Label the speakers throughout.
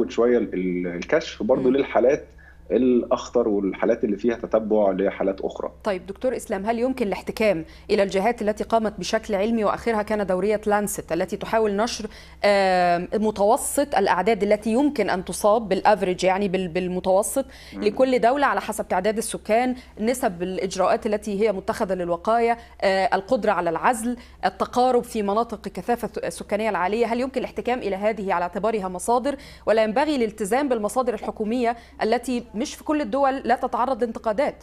Speaker 1: بتزود شويه الكشف برضه للحالات الاخطر والحالات اللي فيها تتبع لحالات اخرى.
Speaker 2: طيب دكتور اسلام هل يمكن الاحتكام الى الجهات التي قامت بشكل علمي واخرها كان دوريه لانست التي تحاول نشر متوسط الاعداد التي يمكن ان تصاب بالافريج يعني بالمتوسط م. لكل دوله على حسب تعداد السكان، نسب الاجراءات التي هي متخذه للوقايه، القدره على العزل، التقارب في مناطق الكثافه السكانيه العاليه، هل يمكن الاحتكام الى هذه على اعتبارها مصادر ولا ينبغي الالتزام بالمصادر الحكوميه التي مش في كل الدول لا تتعرض لانتقادات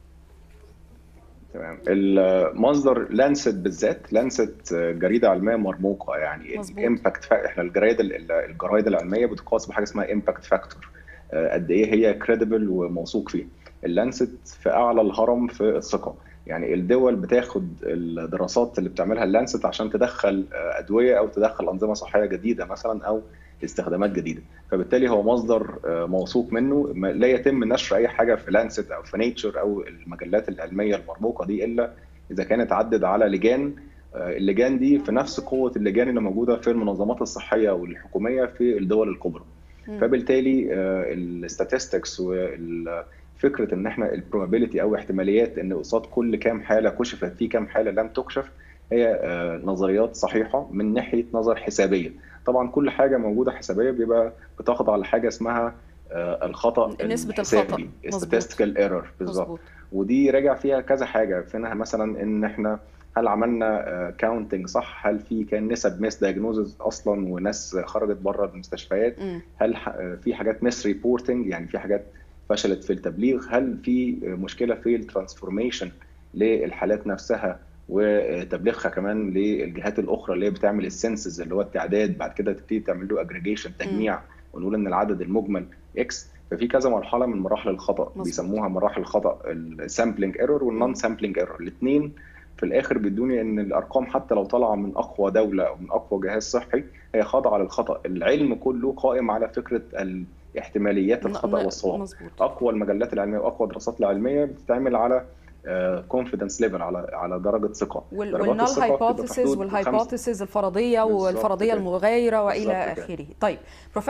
Speaker 1: تمام المصدر لانست بالذات لانست جريده علميه مرموقه يعني الامباكت احنا الجرايد الجرايد العلميه بتقاس بحاجه اسمها امباكت فاكتور قد ايه هي كريديبل وموثوق فيه اللانست في اعلى الهرم في الثقه يعني الدول بتاخد الدراسات اللي بتعملها اللانست عشان تدخل ادويه او تدخل انظمه صحيه جديده مثلا او استخدامات جديده فبالتالي هو مصدر موثوق منه لا يتم نشر اي حاجه في لانست او في نيتشر او المجلات العلميه المرموقه دي الا اذا كانت عدت على لجان اللجان دي في نفس قوه اللجان اللي موجوده في المنظمات الصحيه والحكوميه في الدول الكبرى فبالتالي الستاتستكس فكره ان احنا البروبابيلتي او احتماليات ان قصاد كل كام حاله كشفت في كام حاله لم تكشف هي نظريات صحيحه من ناحيه نظر حسابيه طبعا كل حاجه موجوده حسابيه بيبقى بتخضع لحاجه اسمها الخطا
Speaker 2: نسبه الخطا
Speaker 1: statistical ايرور بالظبط ودي راجع فيها كذا حاجه فيها مثلا ان احنا هل عملنا كاونتنج صح هل في كان نسب ميس دايجنوزز اصلا وناس خرجت بره المستشفيات م. هل في حاجات ميس ريبورتنج يعني في حاجات فشلت في التبليغ هل في مشكله في الترانسفورميشن للحالات نفسها وتبليغها كمان للجهات الاخرى اللي هي بتعمل السنسز اللي هو التعداد بعد كده تبتدي تعمل له اجريجيشن تجميع ونقول ان العدد المجمل اكس ففي كذا مرحله من مراحل الخطا مصر. بيسموها مراحل الخطا السامبلنج ايرور والنون سامبلنج ايرور الاثنين في الاخر بيدوني ان الارقام حتى لو طالعه من اقوى دوله او من اقوى جهاز صحي هي خاضعه للخطا العلم كله قائم على فكره احتماليات الخطا والصواب اقوى المجلات العلميه واقوى الدراسات العلميه بتتعمل على كونفيدنس ليفل على على درجه ثقه
Speaker 2: والنال هايبوثيسز والهايبوثيسز الفرضيه والفرضيه المغايره والى اخره طيب